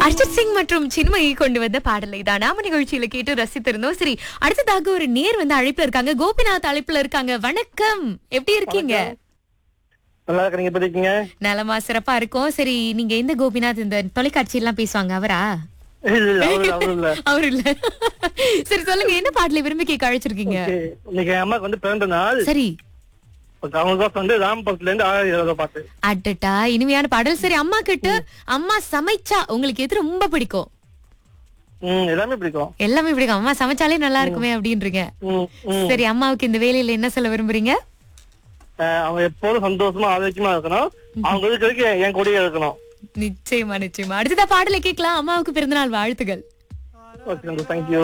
அர்ஜித் சிங் மற்றும் சின்மயி கொண்டு வந்த பாடலை தான் நாம நிகழ்ச்சியில கேட்டு ரசித்திருந்தோம் சரி அடுத்ததாக ஒரு நேர் வந்து அழைப்புல இருக்காங்க கோபிநாத் அழைப்புல இருக்காங்க வணக்கம் எப்படி இருக்கீங்க நல்லா இருக்கிறீங்க எப்படி இருக்கீங்க நலமா சிறப்பா இருக்கும் சரி நீங்க எந்த கோபிநாத் இந்த தொலைக்காட்சி எல்லாம் பேசுவாங்க அவரா இல்ல இல்ல அவரு இல்ல, அவரு இல்ல அவர் இல்ல சரி சொல்லுங்க என்ன பாடலை விரும்பி கேட்க அழைச்சிருக்கீங்க Okay, இன்னைக்கு என் அம்மாக்கு வந்து பிறந்த நாள் சரி அவங்க தான் வந்து ராம்பரத்துல இருந்து ஆயிரம் இருபது பாட்டு அட்டட்டா இனிமையான பாடல் சரி அம்மா கிட்ட அம்மா சமைச்சா உங்களுக்கு எது ரொம்ப பிடிக்கும் ம் எல்லாமே பிடிக்கும் எல்லாமே பிடிக்கும் அம்மா சமைச்சாலே நல்லா இருக்குமே அப்படின்றீங்க ம், ம். சரி அம்மாவுக்கு இந்த வேலையில என்ன சொல்ல விரும்புறீங்க அஹ், அவங்க எப்போதும் சந்தோஷமா ஆரோக்கியமா இருக்கணும் அவங்க இருக்கிற வரைக்கும் என் கூடயே இருக்கணும் நிச்சயமா நிச்சயமா அடுத்ததா பாடலை கேட்கலாம் அம்மாவுக்கு பிறந்தநாள் வாழ்த்துகள் ஓகே தேங்க்யூ